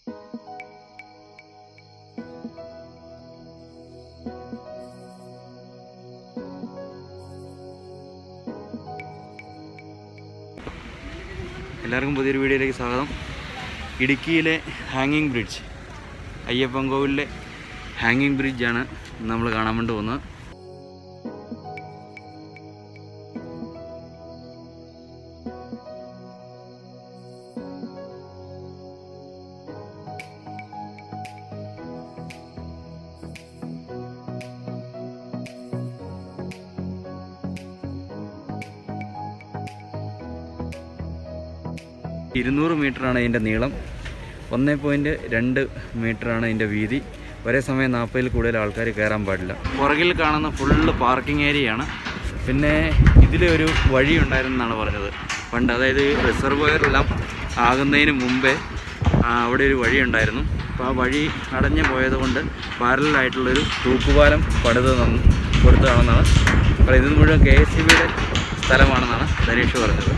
എല്ലാവർക്കും പുതിയൊരു വീഡിയോയിലേക്ക് സ്വാഗതം ഇടുക്കിയിലെ ഹാങ്ങിങ് ബ്രിഡ്ജ് അയ്യപ്പൻ കോവിലിലെ ഹാങ്ങിങ് ബ്രിഡ്ജാണ് നമ്മൾ കാണാൻ വേണ്ടി പോകുന്നത് ഇരുന്നൂറ് മീറ്ററാണ് ഇതിൻ്റെ നീളം ഒന്നേ പോയിൻറ്റ് രണ്ട് മീറ്ററാണ് ഇതിൻ്റെ വീതി ഒരേ സമയം നാൽപ്പതിൽ കൂടുതൽ ആൾക്കാർ കയറാൻ പാടില്ല പുറകിൽ കാണുന്ന ഫുള്ള് പാർക്കിംഗ് ഏരിയയാണ് പിന്നെ ഇതിലൊരു വഴി ഉണ്ടായിരുന്നെന്നാണ് പറഞ്ഞത് പണ്ട് അതായത് റിസർവയറെല്ലാം ആകുന്നതിന് മുമ്പേ ആ, അവിടെ ഒരു വഴി ഉണ്ടായിരുന്നു അപ്പോൾ ആ വഴി അടഞ്ഞു പോയത് കൊണ്ട് പാരലായിട്ടുള്ളൊരു തൂക്കുപാലം പണിത് തന്നു കൊടുത്തതാണെന്നാണ് അപ്പോൾ ഇത് മുഴുവൻ കെ എസ് സി ബിയുടെ സ്ഥലമാണെന്നാണ് ധനീഷ് പറഞ്ഞത്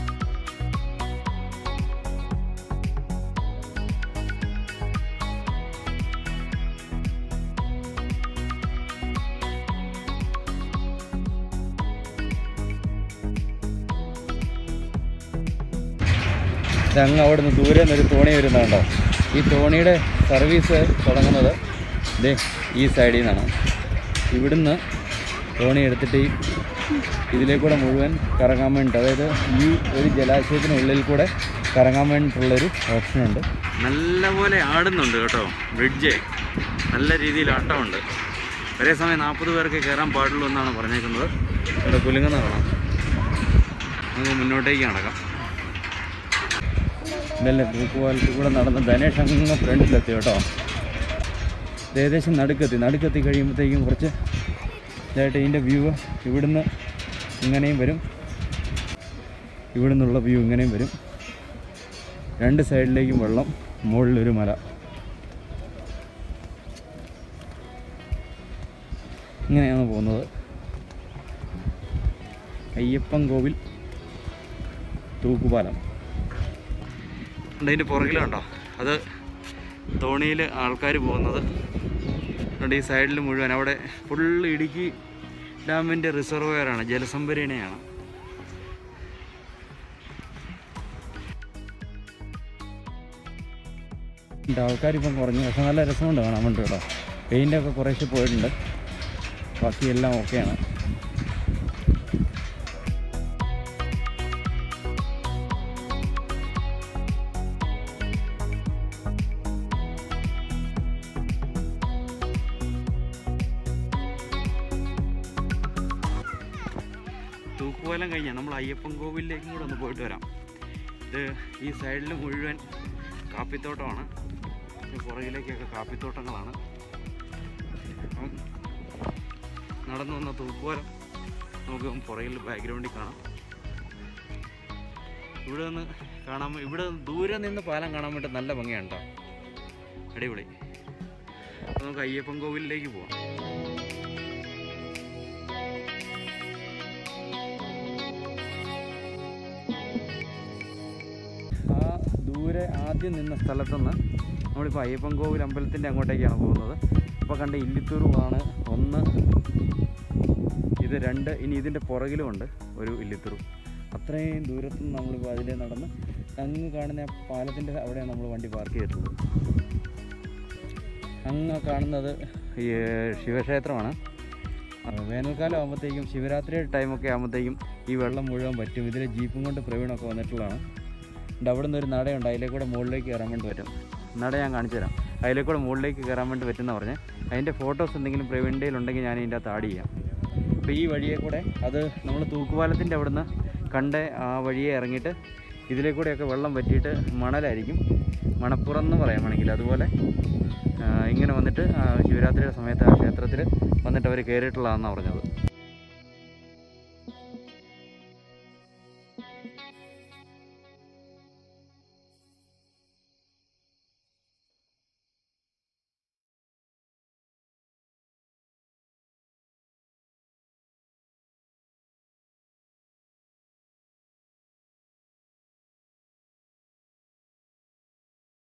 അങ്ങ് അവിടെ നിന്ന് ദൂരെ നിന്നൊരു തോണി വരുന്നുണ്ടോ ഈ തോണിയുടെ സർവീസ് തുടങ്ങുന്നത് ദേ ഈ സൈഡിൽ നിന്നാണ് ഇവിടുന്ന് തോണി എടുത്തിട്ട് ഈ ഇതിലേക്കൂടെ മുഴുവൻ കറങ്ങാൻ വേണ്ടിയിട്ട് അതായത് ഈ ഒരു ജലാശയത്തിനുള്ളിൽ കൂടെ കറങ്ങാൻ വേണ്ടിയിട്ടുള്ളൊരു ഓപ്ഷനുണ്ട് നല്ലപോലെ ആടുന്നുണ്ട് കേട്ടോ ബ്രിഡ്ജ് നല്ല രീതിയിൽ ആട്ടമുണ്ട് ഒരേ സമയം നാൽപ്പത് പേർക്ക് കയറാൻ പാടുള്ളൂ എന്നാണ് പറഞ്ഞേക്കുന്നത് ഇവിടെ കുലുങ്ങുന്ന കാണാം നമുക്ക് മുന്നോട്ടേക്ക് നടക്കാം ഇതല്ലേ തൂക്കുപാലത്തിൽ കൂടെ നടന്ന് ധനേഷ് അങ്ങ് ഫ്രണ്ടിലെത്തി കേട്ടോ ഇത് ഏകദേശം നടുക്കെത്തി നടുക്കെത്തി കഴിയുമ്പോഴത്തേക്കും കുറച്ച് ഇതായിട്ട് ഇതിൻ്റെ വ്യൂ ഇവിടുന്ന് ഇങ്ങനെയും വരും ഇവിടെ നിന്നുള്ള വ്യൂ ഇങ്ങനെയും വരും രണ്ട് സൈഡിലേക്കും വെള്ളം മുകളിലൊരു മല ഇങ്ങനെയാണ് പോകുന്നത് അയ്യപ്പൻ കോവിൽ തൂക്കുപാലം അതിൻ്റെ പുറകിലുണ്ടോ അത് തോണിയിൽ ആൾക്കാർ പോകുന്നത് അതുകൊണ്ട് ഈ സൈഡിൽ മുഴുവൻ അവിടെ ഫുള്ള് ഇടുക്കി ഡാമിൻ്റെ റിസർവയറാണ് ജലസംഭരണിയാണ് ആൾക്കാരിപ്പം കുറഞ്ഞു പക്ഷെ നല്ല രസമുണ്ട് കാണാൻ വേണ്ടി കേട്ടോ പെയിൻ്റൊക്കെ കുറേശ്ശെ പോയിട്ടുണ്ട് ബാക്കി എല്ലാം ഓക്കെയാണ് തൂക്കുപാലം കഴിഞ്ഞാൽ നമ്മൾ അയ്യപ്പൻ കോവിലിലേക്കും കൂടെ ഒന്ന് പോയിട്ട് വരാം ഇത് ഈ സൈഡിൽ മുഴുവൻ കാപ്പിത്തോട്ടമാണ് ഇത് പുറകിലേക്കൊക്കെ കാപ്പിത്തോട്ടങ്ങളാണ് അപ്പം നടന്നു വന്ന തൂക്കുപാലം നമുക്ക് പുറകിൽ ബാക്ക്ഗ്രൗണ്ടിൽ കാണാം ഇവിടെ നിന്ന് കാണാൻ ഇവിടെ ദൂരെ നിന്ന് പാലം കാണാൻ വേണ്ടി നല്ല ഭംഗിയാണ് കേട്ടോ അടിപൊളി അപ്പോൾ നമുക്ക് അയ്യപ്പൻ കോവിലിലേക്ക് പോവാം ആ ദൂരെ ആദ്യം നിന്ന സ്ഥലത്തുനിന്ന് നമ്മളിപ്പോൾ അയ്യപ്പൻ കോവിൽ അമ്പലത്തിൻ്റെ അങ്ങോട്ടേക്കാണ് പോകുന്നത് ഇപ്പോൾ കണ്ട ഇല്ലിത്തുറുവാണ് ഒന്ന് ഇത് രണ്ട് ഇനി ഇതിൻ്റെ പുറകിലുമുണ്ട് ഒരു ഇല്ലിത്തുറു അത്രയും ദൂരത്തു നിന്ന് നമ്മളിപ്പോൾ അതിലെ നടന്ന് അങ്ങ് കാണുന്ന ആ പാലത്തിൻ്റെ അവിടെയാണ് നമ്മൾ വണ്ടി പാർക്ക് ചെയ്തിട്ടുള്ളത് അങ്ങ് കാണുന്നത് ഈ ശിവക്ഷേത്രമാണ് ആ, വേനൽക്കാലം ആകുമ്പോഴത്തേക്കും ശിവരാത്രി ടൈമൊക്കെ ആകുമ്പോഴത്തേക്കും ഈ വെള്ളം മുഴുവൻ പറ്റും ഇതിലെ ജീപ്പും കൊണ്ട് പ്രവീണൊക്കെ വന്നിട്ടുള്ളതാണ് ഉണ്ട് അവിടെ നിന്ന് ഒരു നടയുണ്ട് അതിലെ കൂടെ മുകളിലേക്ക് കയറാൻ വേണ്ടി പറ്റും നട ഞാൻ കാണിച്ചു തരാം അതിലെ കൂടെ മുകളിലേക്ക് കയറാൻ വേണ്ടി പറ്റുന്ന പറഞ്ഞ് അതിൻ്റെ ഫോട്ടോസ് എന്തെങ്കിലും പ്രവീണിൻ്റെ ഉണ്ടെങ്കിൽ ഞാൻ ഇതിൻ്റെ അകത്ത് ആഡ് ചെയ്യാം അപ്പോൾ ഈ വഴിയെ കൂടെ അത് നമ്മൾ തൂക്കുപാലത്തിൻ്റെ അവിടുന്ന് കണ്ട് ആ വഴിയെ ഇറങ്ങിയിട്ട് ഇതിലെ കൂടെയൊക്കെ വെള്ളം പറ്റിയിട്ട് മണലായിരിക്കും മണപ്പുറം എന്ന് പറയാൻ വേണമെങ്കിൽ അതുപോലെ ആ, ഇങ്ങനെ വന്നിട്ട് ആ, ശിവരാത്രിയുടെ സമയത്ത് ആ ക്ഷേത്രത്തിൽ വന്നിട്ട് അവർ കയറിയിട്ടുള്ളതാണെന്നാണ് പറഞ്ഞത്